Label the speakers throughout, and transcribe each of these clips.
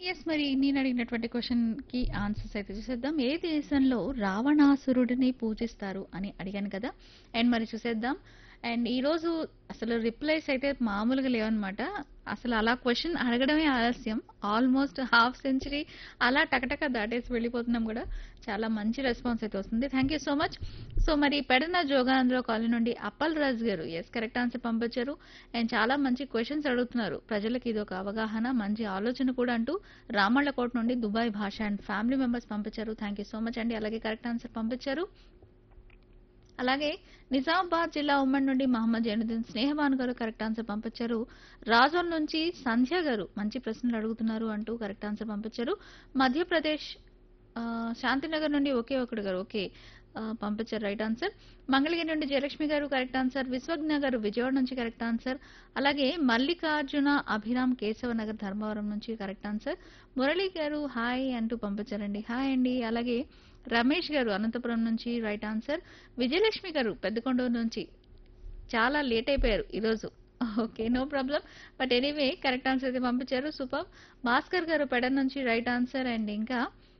Speaker 1: Yes. మరి నేను అడిగినటువంటి క్వెషన్‌కి ఆన్సర్స్ అయితే చూసేద్దాం. ఏ దేశంలో రావణాసురుడిని పూజిస్తారు అని అడిగాను కదా! అండ్ మరి చూసేద్దాం. అండ్ ఈరోజు అసలు రిప్లైస్ అయితే మామూలుగా లేవన్నమాట. అసలు అలా క్వెషన్ అడగడమే ఆలస్యం. ఆల్మోస్ట్ హాఫ్ సెంచరీ అలా టకటక దాటేసి వెళ్ళిపోతున్నాం గూడా. చాలా మంచి రెస్పాన్స్ అయితే వస్తుంది. Thank you so much. So మరి పెడన జోగానందరావు కాలనీ నుండి అప్పల్ రాజు గారు యెస్ కరెక్ట్ ఆన్సర్ పంపించారు. అండ్ చాలా మంచి క్వెషన్స్ అడుగుతున్నారు. ప్రజలకి ఇదొక అవగాహన, మంచి ఆలోచన కూడా అంటూ రామళ్ళకోట నుండి Dubai Basha and family members పంపించారు. థాంక్ యూ సో మచ్ అండి. అలాగే కరెక్ట్ ఆన్సర్ పంపించారు. అలాగే నిజామాబాద్ జిల్లా ఉమ్మడి నుండి మహమ్మద్ జైనుద్దీన్ స్నేహబాను గారు కరెక్ట్ ఆన్సర్ పంపించారు. రాజోల్ నుంచి సంధ్య గారు మంచి ప్రశ్నలు అడుగుతున్నారు అంటూ కరెక్ట్ ఆన్సర్ పంపించారు. మధ్యప్రదేశ్ ఆహ్, శాంతినగర్ నుండి ఒకే ఒకడు గారు ఓకే. ఆహ్, పంపించారు రైట్ ఆన్సర్. మంగళగిరి నుండి జయలక్ష్మి గారు కరెక్ట్ ఆన్సర్. విశ్వజ్ఞ గారు విజయవాడ నుంచి కరెక్ట్ ఆన్సర్. అలాగే మల్లికార్జున అభిరామ్ కేశవనగర్ ధర్మవరం నుంచి కరెక్ట్ ఆన్సర్. మురళి గారు హాయ్ అంటూ పంపించారండి. హాయ్ అండి. అలాగే రమేష్ గారు అనంతపురం నుంచి రైట్ ఆన్సర్. విజయలక్ష్మి గారు పెద్దకొండూరు నుంచి చాలా లేట్ అయిపోయారు ఈరోజు. Okay. No problem. But anyway correct answer అయితే పంపించారు. సూపర్బ్. భాస్కర్ గారు పెడన్ నుంచి రైట్ ఆన్సర్ అండ్ ఇంకా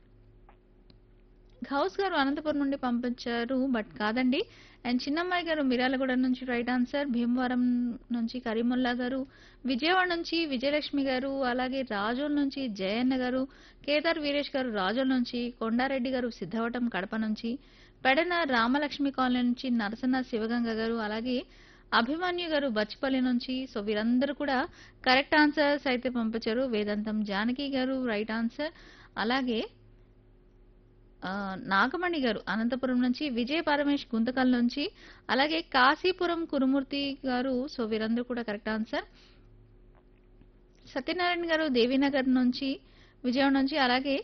Speaker 1: గౌస్ గారు అనంతపురం నుండి పంపించారు. బట్ కాదండి. అండ్ చిన్నమ్మాయి గారు మిర్యాలగూడ నుంచి రైట్ ఆన్సర్. భీమవరం నుంచి కరీముల్లా గారు, విజయవాడ నుంచి విజయలక్ష్మి గారు, అలాగే రాజోల్ నుంచి జయన్న గారు, కేదార్ వీరేష్ గారు రాజోల్ నుంచి, కొండారెడ్డి గారు సిద్ధవటం కడప నుంచి, పెడన రామలక్ష్మి కాలనీ నుంచి నరసన్న శివగంగ గారు, అలాగే అభిమన్యు గారు బచ్చిపల్లి నుంచి సో వీరందరూ కూడా కరెక్ట్ ఆన్సర్స్ అయితే పంపించారు. వేదాంతం జానకి గారు రైట్ ఆన్సర్. అలాగే ఆహ్, నాగమణి గారు అనంతపురం నుంచి, విజయ పరమేష్ గుంతకల్ నుంచి, అలాగే కాశీపురం కురుమూర్తి గారు సో వీరందరూ కూడా కరెక్ట్ ఆన్సర్. సత్యనారాయణ గారు దేవీనగర్ నుంచి, విజయవాడ నుంచి అలాగే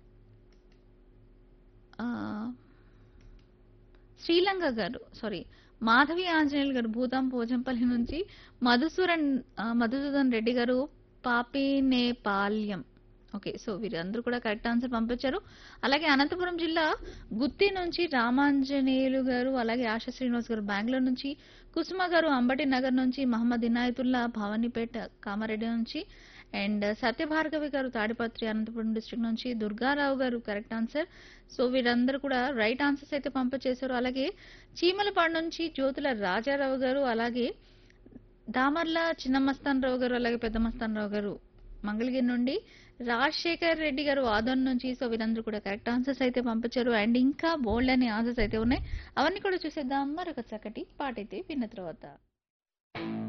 Speaker 1: ఆహ్, శ్రీలంక గారు సారీ మాధవి ఆంజనేయులు గారు భూతాం పోచంపల్లి నుంచి, మధుసూరన్ ఆహ్, మధుసూదన్ రెడ్డి గారు పాపినేపాల్యం ఓకే. సో వీరందరూ కూడా కరెక్ట్ ఆన్సర్ పంపించారు. అలాగే అనంతపురం జిల్లా గుత్తి నుంచి రామాంజనేయులు గారు, అలాగే ఆశా శ్రీనివాస్ గారు బెంగుళూరు నుంచి, కుసుమ గారు అంబటి నగర్ నుంచి, మహమ్మద్ ఇనాయతుల్లా భవానీపేట కామారెడ్డి నుంచి అండ్ సత్యభార్గవి గారు తాడిపత్రి అనంతపురం డిస్ట్రిక్ట్ నుంచి, దుర్గారావు గారు కరెక్ట్ ఆన్సర్. సో వీరందరూ కూడా రైట్ ఆన్సర్స్ అయితే పంపించేశారు. అలాగే చీమలపాడు నుంచి జ్యోతుల రాజారావు గారు, అలాగే దామర్ల చిన్నమస్తాన్ రావు గారు, అలాగే పెద్ద మస్తాన్ రావు గారు మంగళగిరి నుండి, రాజశేఖర్ రెడ్డి గారు ఆదోన్ నుంచి సో వీరందరూ కూడా కరెక్ట్ ఆన్సర్స్ అయితే పంపించారు. అండ్ ఇంకా బోల్డ్ అని ఆన్సర్స్ అయితే ఉన్నాయి. అవన్నీ కూడా చూసేద్దాం మరొక చక్కటి పాటైతే విన్న తర్వాత.